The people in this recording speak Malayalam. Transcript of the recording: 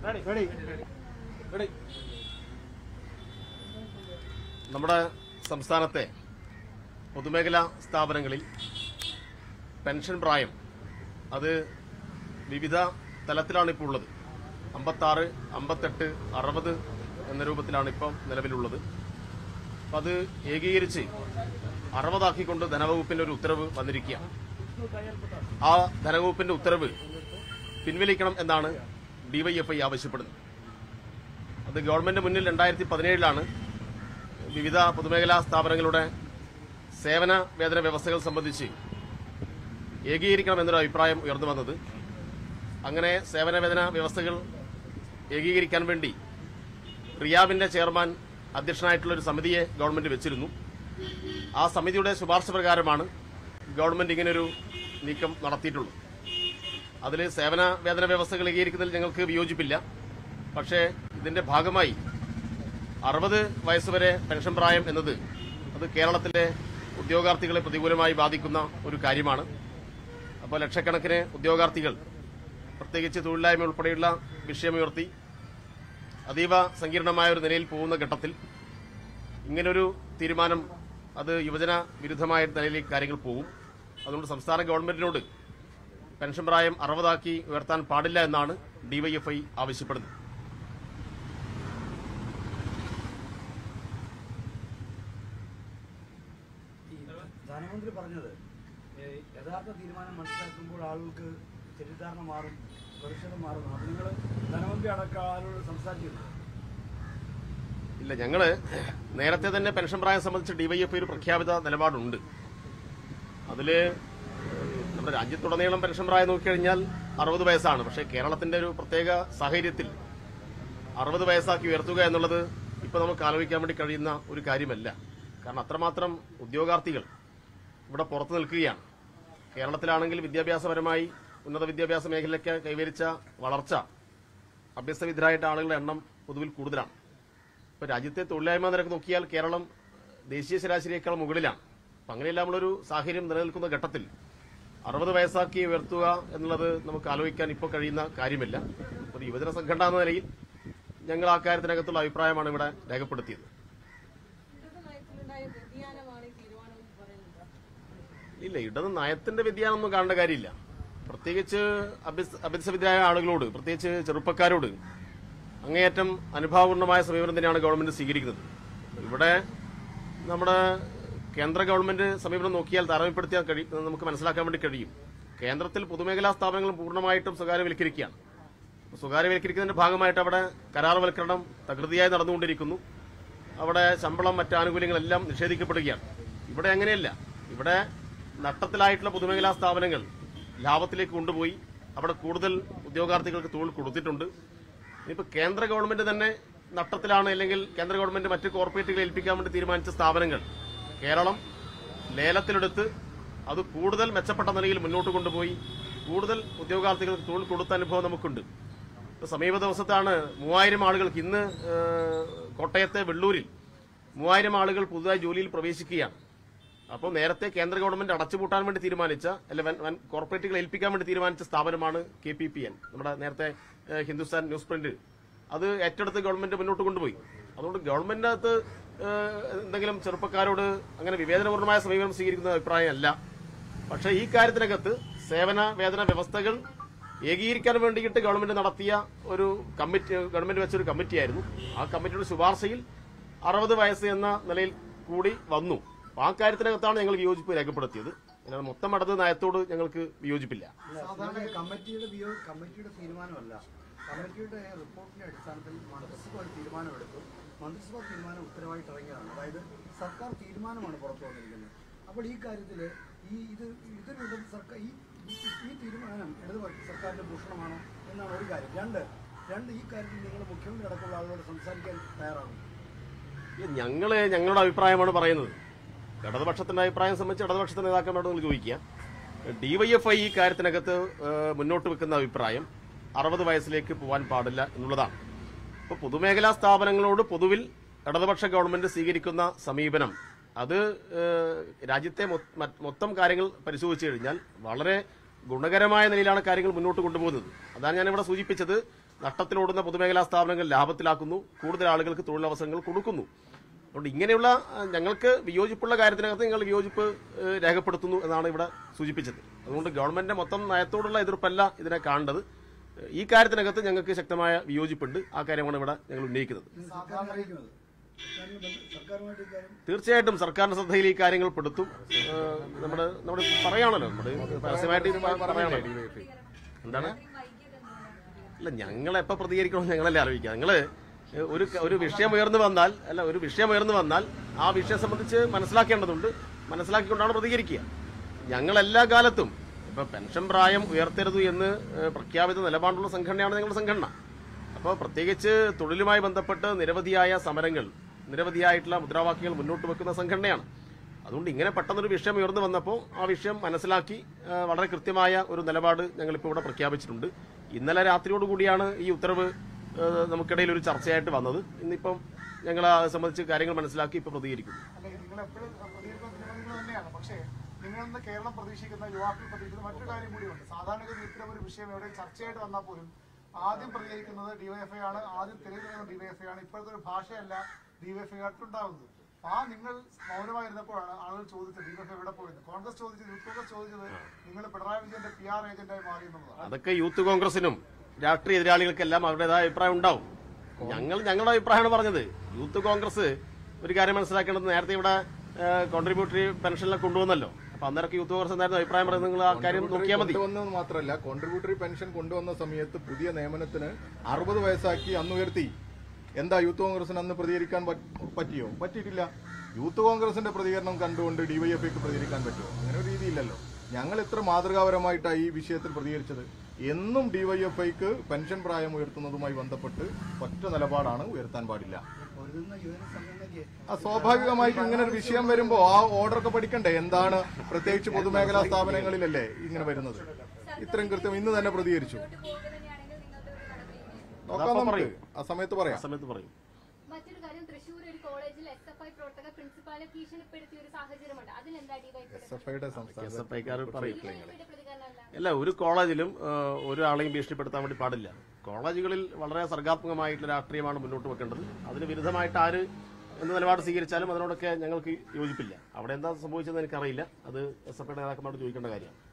നമ്മുടെ സംസ്ഥാനത്തെ പൊതുമേഖലാ സ്ഥാപനങ്ങളിൽ പെൻഷൻ പ്രായം അത് വിവിധ തലത്തിലാണ് ഇപ്പോൾ ഉള്ളത് അമ്പത്താറ് അമ്പത്തെട്ട് അറുപത് എന്ന രൂപത്തിലാണ് ഇപ്പം നിലവിലുള്ളത് അപ്പം അത് ഏകീകരിച്ച് അറുപതാക്കിക്കൊണ്ട് ധനവകുപ്പിന്റെ ഒരു ഉത്തരവ് വന്നിരിക്കുകയാണ് ആ ധനവകുപ്പിന്റെ ഉത്തരവ് പിൻവലിക്കണം എന്നാണ് ഡിവൈഎഫ്ഐ ആവശ്യപ്പെടുന്നത് അത് ഗവൺമെന്റ് മുന്നിൽ രണ്ടായിരത്തി പതിനേഴിലാണ് വിവിധ പൊതുമേഖലാ സ്ഥാപനങ്ങളുടെ സേവന വേതന വ്യവസ്ഥകൾ സംബന്ധിച്ച് ഏകീകരിക്കണം എന്നൊരു അഭിപ്രായം ഉയർന്നു വന്നത് അങ്ങനെ സേവന വേതന വ്യവസ്ഥകൾ ഏകീകരിക്കാൻ വേണ്ടി റിയാബിന്റെ ചെയർമാൻ അധ്യക്ഷനായിട്ടുള്ള ഒരു സമിതിയെ ഗവൺമെന്റ് വെച്ചിരുന്നു ആ സമിതിയുടെ ശുപാർശ പ്രകാരമാണ് ഗവൺമെന്റ് ഇങ്ങനൊരു നീക്കം നടത്തിയിട്ടുള്ളത് അതിൽ സേവന വേതന വ്യവസ്ഥകൾ ഏകീകരിക്കുന്നതിൽ ഞങ്ങൾക്ക് വിയോജിപ്പില്ല പക്ഷേ ഇതിന്റെ ഭാഗമായി അറുപത് വയസ്സുവരെ പെൻഷൻ പ്രായം എന്നത് അത് കേരളത്തിലെ ഉദ്യോഗാർത്ഥികളെ പ്രതികൂലമായി ബാധിക്കുന്ന ഒരു കാര്യമാണ് അപ്പോൾ ലക്ഷക്കണക്കിന് ഉദ്യോഗാർത്ഥികൾ പ്രത്യേകിച്ച് തൊഴിലില്ലായ്മ ഉൾപ്പെടെയുള്ള വിഷയമുയർത്തി അതീവ സങ്കീർണമായ ഒരു നിലയിൽ പോകുന്ന ഘട്ടത്തിൽ ഇങ്ങനൊരു തീരുമാനം അത് യുവജന വിരുദ്ധമായ നിലയിലേക്ക് കാര്യങ്ങൾ പോകും അതുകൊണ്ട് സംസ്ഥാന ഗവൺമെന്റിനോട് പെൻഷൻ പ്രായം അറുപതാക്കി ഉയർത്താൻ പാടില്ല എന്നാണ് ഡിവൈഎഫ്ഐ ആവശ്യപ്പെടുന്നത് ഈ ധനമന്ത്രി പറഞ്ഞത് ഏ, യഥാർത്ഥ തീരുമാനം മനസ്സിലാക്കുമ്പോൾ ആളുകൾക്ക് തെറ്റിദ്ധാരണ മാറും പ്രതിഷേധം മാറും അത് നിങ്ങൾ ധനമന്ത്രി അടക്കം ആളുകളോട് സംസാരിച്ചിരുന്നു ഇല്ല ഞങ്ങള് നേരത്തെ തന്നെ പെൻഷൻ പ്രായം സംബന്ധിച്ച് ഡിവൈഎഫ്ഐ ഒരു പ്രഖ്യാപിത നിലപാടുണ്ട് അതില് നമ്മുടെ രാജ്യത്തുടനീളം പെൻഷൻ പ്രായം നോക്കിക്കഴിഞ്ഞാൽ അറുപത് വയസ്സാണ് പക്ഷേ കേരളത്തിന്റെ ഒരു പ്രത്യേക സാഹചര്യത്തിൽ അറുപത് വയസ്സാക്കി ഉയർത്തുക എന്നുള്ളത് ഇപ്പൊ നമുക്ക് ആലോചിക്കാൻ വേണ്ടി കഴിയുന്ന ഒരു കാര്യമല്ല കാരണം അത്രമാത്രം ഉദ്യോഗാർത്ഥികൾ ഇവിടെ പുറത്തു നിൽക്കുകയാണ് കേരളത്തിലാണെങ്കിൽ വിദ്യാഭ്യാസപരമായി ഉന്നത വിദ്യാഭ്യാസ മേഖലയ്ക്ക് കൈവരിച്ച വളർച്ച അഭ്യസ്തവിദ്യരായിട്ട് ആളുകളുടെ എണ്ണം പൊതുവിൽ കൂടുതലാണ് ഇപ്പൊ രാജ്യത്തെ തൊഴിലില്ലായ്മ നിരക്ക് നോക്കിയാൽ കേരളം ദേശീയ ശരാശരിയേക്കാൾ മുകളിലാണ് അപ്പൊ അങ്ങനെയെല്ലാം ഉള്ളൊരു സാഹചര്യം നിലനിൽക്കുന്ന ഘട്ടത്തിൽ അറുപത് വയസ്സാക്കി ഉയർത്തുക എന്നുള്ളത് നമുക്ക് ആലോചിക്കാൻ ഇപ്പോൾ കഴിയുന്ന കാര്യമില്ല ഒരു യുവജന സംഘടന എന്ന നിലയിൽ ഞങ്ങൾ ആ കാര്യത്തിനകത്തുള്ള അഭിപ്രായമാണ് ഇവിടെ രേഖപ്പെടുത്തിയത് ഇടത് നയത്തിലുണ്ടായ വ്യതിയാനമാണ് ഈ തീരുമാനം എന്ന് പറയുന്നത് ഇല്ല ഇടത് നയത്തിന്റെ വ്യതിയാനമൊന്നും കാണേണ്ട കാര്യമില്ല പ്രത്യേകിച്ച് അഭ്യസ് അഭ്യസ്തവിദ്യരായ ആളുകളോട് പ്രത്യേകിച്ച് ചെറുപ്പക്കാരോട് അങ്ങേയറ്റം അനുഭാവപൂർണമായ സമീപനം തന്നെയാണ് ഗവൺമെന്റ് സ്വീകരിക്കുന്നത് ഇവിടെ നമ്മുടെ കേന്ദ്ര ഗവൺമെന്റ് സമീപനം നോക്കിയാൽ താരതമ്യപ്പെടുത്തിയാൽ കഴിയും നമുക്ക് മനസ്സിലാക്കാൻ വേണ്ടി കഴിയും കേന്ദ്രത്തിൽ പൊതുമേഖലാ സ്ഥാപനങ്ങൾ പൂർണ്ണമായിട്ടും സ്വകാര്യവൽക്കരിക്കുകയാണ് സ്വകാര്യവൽക്കരിക്കുന്നതിന്റെ ഭാഗമായിട്ട് അവിടെ കരാർവൽക്കരണം തകൃതിയായി നടന്നുകൊണ്ടിരിക്കുന്നു അവിടെ ശമ്പളം മറ്റ് ആനുകൂല്യങ്ങളെല്ലാം നിഷേധിക്കപ്പെടുകയാണ് ഇവിടെ അങ്ങനെയല്ല ഇവിടെ നഷ്ടത്തിലായിട്ടുള്ള പൊതുമേഖലാ സ്ഥാപനങ്ങൾ ലാഭത്തിലേക്ക് കൊണ്ടുപോയി അവിടെ കൂടുതൽ ഉദ്യോഗാർത്ഥികൾക്ക് തൊഴിൽ കൊടുത്തിട്ടുണ്ട് ഇനിയിപ്പോൾ കേന്ദ്ര ഗവൺമെന്റ് തന്നെ നഷ്ടത്തിലാണ് അല്ലെങ്കിൽ കേന്ദ്ര ഗവൺമെന്റ് മറ്റ് കോർപ്പറേറ്റുകളെ ഏൽപ്പിക്കാൻ വേണ്ടി തീരുമാനിച്ച സ്ഥാപനങ്ങൾ കേരളം ലേലത്തിലെടുത്ത് അത് കൂടുതൽ മെച്ചപ്പെട്ട നിലയിൽ മുന്നോട്ട് കൊണ്ടുപോയി കൂടുതൽ ഉദ്യോഗാർത്ഥികൾക്ക് തൊഴിൽ കൊടുത്ത അനുഭവം നമുക്കുണ്ട് ഇപ്പൊ സമീപ ദിവസത്താണ് മൂവായിരം ആളുകൾക്ക് ഇന്ന് ഏഹ്, കോട്ടയത്തെ വെള്ളൂരിൽ മൂവായിരം ആളുകൾ പുതുതായി ജോലിയിൽ പ്രവേശിക്കുകയാണ് അപ്പോൾ നേരത്തെ കേന്ദ്ര ഗവൺമെന്റ് അടച്ചുപൂട്ടാൻ വേണ്ടി തീരുമാനിച്ച അല്ല വൻ വൻ കോർപ്പറേറ്റുകൾ ഏൽപ്പിക്കാൻ വേണ്ടി തീരുമാനിച്ച സ്ഥാപനമാണ് കെ പി പി എൻ നമ്മുടെ നേരത്തെ ഏഹ്, ഹിന്ദുസ്ഥാൻ ന്യൂസ് പ്രിന്റ് അത് ഏറ്റെടുത്ത് ഗവൺമെന്റ് മുന്നോട്ട് കൊണ്ടുപോയി അതുകൊണ്ട് ഗവൺമെന്റിനകത്ത് ഏഹ്, എന്തെങ്കിലും ചെറുപ്പക്കാരോട് അങ്ങനെ വിവേചനപൂർണ്ണമായ സമീപനം സ്വീകരിക്കുന്ന അഭിപ്രായമല്ല പക്ഷേ ഈ കാര്യത്തിനകത്ത് സേവന വേതന വ്യവസ്ഥകൾ ഏകീകരിക്കാൻ വേണ്ടിയിട്ട് ഗവൺമെന്റ് നടത്തിയ ഒരു കമ്മിറ്റി ഗവൺമെന്റ് വെച്ചൊരു കമ്മിറ്റിയായിരുന്നു ആ കമ്മിറ്റിയുടെ ശുപാർശയിൽ അറുപത് വയസ്സ് എന്ന നിലയിൽ കൂടി വന്നു അപ്പൊ ആ കാര്യത്തിനകത്താണ് ഞങ്ങൾ വിയോജിപ്പ് രേഖപ്പെടുത്തിയത് അല്ലാതെ മൊത്തം അടത് നയത്തോട് ഞങ്ങൾക്ക് വിയോജിപ്പില്ല സാധാരണ കമ്മിറ്റിയുടെ വിയോ കമ്മിറ്റിയുടെ തീരുമാനമല്ല കമ്മിറ്റിയുടെ റിപ്പോർട്ടിന്റെ അടിസ്ഥാനത്തിൽ മന്ത്രിസഭ ഒരു തീരുമാനമെടുത്തു മന്ത്രിസഭ തീരുമാനം ഉത്തരവായിട്ട് ഇറങ്ങിയതാണ് അതായത് സർക്കാർ തീരുമാനമാണ് പുറത്തു വന്നിരിക്കുന്നത് അപ്പോൾ ഈ കാര്യത്തിൽ ഈ ഇത് ഇതൊരു ഇടത് സർക്കാർ ഈ ഈ- ഈ തീരുമാനം ഇടതുപക്ഷ സർക്കാരിന്റെ ഭൂഷണമാണോ എന്നാണ് ഒരു കാര്യം രണ്ട് രണ്ട് ഈ കാര്യത്തിൽ നിങ്ങൾ മുഖ്യമന്ത്രി അടക്കമുള്ള ആളുകളോട് സംസാരിക്കാൻ തയ്യാറാണ് ഇത് ഞങ്ങള് ഞങ്ങളുടെ അഭിപ്രായമാണ് പറയുന്നത് ഇടതുപക്ഷത്തിന്റെ അഭിപ്രായം സംബന്ധിച്ച് ഇടതുപക്ഷത്തിന്റെ നേതാക്കന്മാരോട് നിങ്ങൾ ചോദിക്കുക ഡിവൈഎഫ്ഐ ഈ കാര്യത്തിനകത്ത് ഏഹ്, മുന്നോട്ട് വെക്കുന്ന അഭിപ്രായം അറുപത് വയസ്സിലേക്ക് പോകാൻ പാടില്ല എന്നുള്ളതാണ് ഇപ്പോൾ പൊതുമേഖലാ സ്ഥാപനങ്ങളോട് പൊതുവിൽ ഇടതുപക്ഷ ഗവൺമെന്റ് സ്വീകരിക്കുന്ന സമീപനം അത് ഏഹ്, രാജ്യത്തെ മൊ- മറ്റ് മൊത്തം കാര്യങ്ങൾ പരിശോധിച്ചു കഴിഞ്ഞാൽ വളരെ ഗുണകരമായ നിലയിലാണ് കാര്യങ്ങൾ മുന്നോട്ട് കൊണ്ടുപോകുന്നത് അതാണ് ഞാനിവിടെ സൂചിപ്പിച്ചത് നഷ്ടത്തിലോടുന്ന പൊതുമേഖലാ സ്ഥാപനങ്ങൾ ലാഭത്തിലാക്കുന്നു കൂടുതൽ ആളുകൾക്ക് തൊഴിലവസരങ്ങൾ കൊടുക്കുന്നു അതുകൊണ്ട് ഇങ്ങനെയുള്ള ആ, ഞങ്ങൾക്ക് വിയോജിപ്പുള്ള കാര്യത്തിനകത്ത് ഞങ്ങൾ വിയോജിപ്പ് ഏഹ്, രേഖപ്പെടുത്തുന്നു എന്നാണ് ഇവിടെ സൂചിപ്പിച്ചത് അതുകൊണ്ട് ഗവൺമെന്റിന്റെ മൊത്തം നയത്തോടുള്ള എതിർപ്പല്ല ഇതിനെ കാണേണ്ടത് ഏഹ്, ഈ കാര്യത്തിനകത്ത് ഞങ്ങൾക്ക് ശക്തമായ വിയോജിപ്പുണ്ട് ആ കാര്യമാണ് ഇവിടെ ഞങ്ങൾ ഉന്നയിക്കുന്നത് സർക്കാരിനെ അറിയിക്കുന്നത് സർക്കാരിന് ബന്ധ- സർക്കാരുമായിട്ട് ഇക്കാര്യം തീർച്ചയായിട്ടും സർക്കാരിന്റെ ശ്രദ്ധയിൽ ഈ കാര്യങ്ങൾ പെടുത്തും ഏഹ്, നമ്മുടെ നമ്മുടെ പറയാണല്ലോ നമ്മുടെ പരസ്യമായിട്ട് ഇത് പ- പറയാണല്ലോ എന്താണ് അല്ല ഞങ്ങൾ എപ്പോൾ പ്രതികരിക്കണം ഞങ്ങളല്ലേ ആലോചിക്കുക ഞങ്ങള് ഒരു ഒരു വിഷയം ഉയർന്നു വന്നാൽ അല്ല ഒരു വിഷയം ഉയർന്നു വന്നാൽ ആ വിഷയം സംബന്ധിച്ച് മനസ്സിലാക്കേണ്ടതുണ്ട് മനസ്സിലാക്കിക്കൊണ്ടാണ് പ്രതികരിക്കുക ഞങ്ങൾ എല്ലാ കാലത്തും ഇപ്പൊ പെൻഷൻ പ്രായം ഉയർത്തരുത് എന്ന് ഏഹ്, പ്രഖ്യാപിത നിലപാടുള്ള സംഘടനയാണ് ഞങ്ങളുടെ സംഘടന അപ്പോൾ പ്രത്യേകിച്ച് തൊഴിലുമായി ബന്ധപ്പെട്ട് നിരവധിയായ സമരങ്ങൾ നിരവധിയായിട്ടുള്ള മുദ്രാവാക്യങ്ങൾ മുന്നോട്ട് വെക്കുന്ന സംഘടനയാണ് അതുകൊണ്ട് ഇങ്ങനെ പെട്ടെന്നൊരു വിഷയം ഉയർന്നു വന്നപ്പോൾ ആ വിഷയം മനസ്സിലാക്കി ആ, വളരെ കൃത്യമായ ഒരു നിലപാട് ഞങ്ങളിപ്പോൾ ഇവിടെ പ്രഖ്യാപിച്ചിട്ടുണ്ട് ഇന്നലെ രാത്രിയോടുകൂടിയാണ് ഈ ഉത്തരവ് ആ, നമുക്കിടയിൽ ഒരു ചർച്ചയായിട്ട് വന്നത് ഇന്നിപ്പം ഞങ്ങൾ അത് സംബന്ധിച്ച് കാര്യങ്ങൾ മനസ്സിലാക്കി ഇപ്പോൾ പ്രതികരിക്കുന്നു അല്ലെ നിങ്ങൾ എപ്പോഴും പ്രതികരിക്കുന്ന നിങ്ങൾ തന്നെയാണ് പക്ഷേ നിങ്ങൾ ഇന്ന് കേരളം പ്രതീക്ഷിക്കുന്ന യുവാക്കൾ പ്രതീക്ഷിക്കുന്ന മറ്റൊരു കാര്യം കൂടിയുണ്ട് സാധാരണഗതി ഇത്തരം ഒരു വിഷയം എവിടെ ചർച്ചയായിട്ട് വന്നാൽ പോലും ആദ്യം പ്രതികരിക്കുന്നത് ഡിവൈഎഫ്ഐ ആണ് ആദ്യം തെളിവ് ഡിവൈഎഫ്ഐ ആണ് ഇപ്പോഴത്തെ ഒരു ഭാഷയല്ല ഡിവൈഎഫ്ഐ ഉണ്ടാവുന്നത് ആ നിങ്ങൾ മൗനമായിരുന്നപ്പോഴാണ് ആളുകൾ ചോദിച്ചത് ഡിവൈഎഫ്ഐ എവിടെ പോയത് കോൺഗ്രസ് ചോദിച്ചത് യൂത്ത് കോൺഗ്രസ് ചോദിച്ചത് നിങ്ങൾ പിണറായി വിജയന്റെ പി ആർ ഏജന്റായി മാറി എന്നുള്ളതാണ് അതൊക്കെ യൂത്ത് കോൺഗ്രസിനും രാഷ്ട്രീയ എതിരാളികൾക്കെല്ലാം അവരുടേതായ അഭിപ്രായം ഉണ്ടാവും ഞങ്ങൾ ഞങ്ങളുടെ അഭിപ്രായമാണ് പറഞ്ഞത് യൂത്ത് കോൺഗ്രസ് ഒരു കാര്യം മനസ്സിലാക്കേണ്ടത് നേരത്തെ ഇവിടെ കോൺട്രിബ്യൂട്ടറി പെൻഷനിലൊക്കെ കൊണ്ടുവന്നല്ലോ അപ്പൊ അന്നേരമൊക്കെ യൂത്ത് കോൺഗ്രസ് എന്തായിരുന്നു അഭിപ്രായം പറയുന്നത് നിങ്ങൾ ആ കാര്യം നോക്കിയാൽ മതി കൊണ്ടുവന്നത് മാത്രമല്ല കോൺട്രിബ്യൂട്ടറി പെൻഷൻ കൊണ്ടുവന്ന സമയത്ത് പുതിയ നിയമനത്തിന് അറുപത് വയസ്സാക്കി അന്ന് ഉയർത്തി എന്താ യൂത്ത് കോൺഗ്രസിന് അന്ന് പ്രതികരിക്കാൻ പറ്റ്- പറ്റിയോ പറ്റിയിട്ടില്ല യൂത്ത് കോൺഗ്രസിന്റെ പ്രതികരണം കണ്ടുകൊണ്ട് ഡിവൈഎഫ്ഐക്ക് പ്രതികരിക്കാൻ പറ്റുമോ അങ്ങനെ ഒരു രീതിയില്ലല്ലോ ഞങ്ങൾ എത്ര മാതൃകാപരമായിട്ടാണ് ഈ വിഷയത്തിൽ പ്രതികരിച്ചത് എന്നും ഡിവൈഎഫ്ഐക്ക് പെൻഷൻ പ്രായം ഉയർത്തുന്നതുമായി ബന്ധപ്പെട്ട് ഒറ്റ നിലപാടാണ് ഉയർത്താൻ പാടില്ല പൊരുതുന്ന യുവജന സംഘടനയ്ക്ക് ആ സ്വാഭാവികമായിട്ടും ഇങ്ങനെ ഒരു വിഷയം വരുമ്പോ ആ ഓർഡർ ഒക്കെ പഠിക്കണ്ടേ എന്താണ് പ്രത്യേകിച്ച് പൊതുമേഖലാ സ്ഥാപനങ്ങളിലല്ലേ ഇങ്ങനെ വരുന്നത് ഇത്രയും കൃത്യം ഇന്ന് തന്നെ പ്രതികരിച്ചു നോക്കാം അതപ്പോ നമുക്ക് പറയും. ആ സമയത്ത് ആ പറയാം സമയത്ത് പറയും മറ്റൊരു കാര്യം തൃശ്ശൂർ ഒരു കോളേജിൽ എസ് എഫ് ഐ പ്രവർത്തക പ്രിൻസിപ്പാളെ ഭീഷണിപ്പെടുത്തിയ ഒരു സാഹചര്യമുണ്ട് അതിലെന്താ ഡിവൈഎഫ്ഐ എസ് എഫ് ഐയുടെ സംസ്ഥാന എസ് എഫ് ഐക്കാർ പറയും ഡിവൈഎഫ്ഐയുടെ പ്രതികരണം അല്ല അല്ല ഒരു കോളേജിലും ആ, ഒരാളെയും ഭീഷണിപ്പെടുത്താൻ വേണ്ടി പാടില്ല കോളേജുകളിൽ വളരെ സർഗാത്മകമായിട്ടുള്ള രാഷ്ട്രീയമാണ് മുന്നോട്ട് വെക്കേണ്ടത് അതിന് വിരുദ്ധമായിട്ട് ആര് എന്ത് നിലപാട് സ്വീകരിച്ചാലും അതിനോടൊക്കെ ഞങ്ങൾക്ക് യോജിപ്പില്ല അവിടെ എന്താ സംഭവിച്ചതെന്ന് എനിക്കറിയില്ല അത് എസ് എഫ് ഐയുടെ നേതാക്കന്മാരോട് ചോദിക്കേണ്ട കാര്യമാണ്